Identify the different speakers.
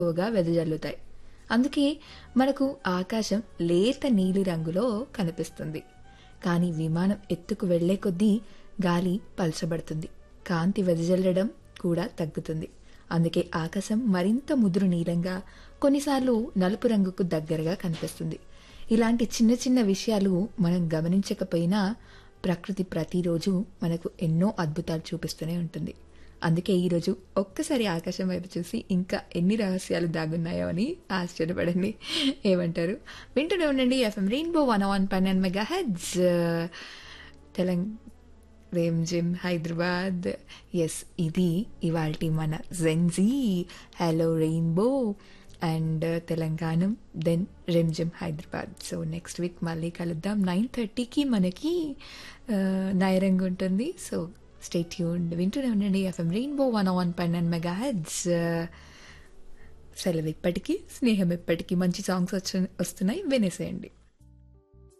Speaker 1: ఎక్కువగా వెదజల్లుతాయి అందుకే మనకు ఆకాశం లేత నీలి రంగులో కనిపిస్తుంది కానీ విమానం ఎత్తుకు వెళ్లే కొద్దీ గాలి పలచబడుతుంది కాంతి వెదజల్లడం కూడా తగ్గుతుంది అందుకే ఆకాశం మరింత ముదురు నీలంగా కొన్నిసార్లు నలుపు రంగుకు దగ్గరగా కనిపిస్తుంది ఇలాంటి చిన్న చిన్న విషయాలు మనం గమనించకపోయినా ప్రకృతి ప్రతిరోజు మనకు ఎన్నో అద్భుతాలు చూపిస్తూనే ఉంటుంది అందుకే ఈరోజు ఒక్కసారి ఆకాశం వైపు చూసి ఇంకా ఎన్ని రహస్యాలు దాగున్నాయో అని ఆశ్చర్యపడండి ఏమంటారు వింటూనే ఉండండి ఎఫ్ఎం రెయిన్బో వన్ వన్ పన్నెండు మెగా హెడ్స్ తెలంగాణ రేమ్ జిమ్ హైదరాబాద్ ఎస్ ఇది ఇవాల్టి మన gen Z hello rainbow and Telangana then రెమ్ gym Hyderabad so next week మళ్ళీ కలుద్దాం నైన్ థర్టీకి మనకి నైరంగ్ ఉంటుంది సో స్టే ట్యూన్ వింటూనే ఉండండి ఎఫ్ఎం రెయిన్బో వన్ వన్ పన్నెండు మెగా హెడ్స్ సెలవు ఇప్పటికీ స్నేహం ఎప్పటికీ మంచి సాంగ్స్ వచ్చి వస్తున్నాయి వినేసేయండి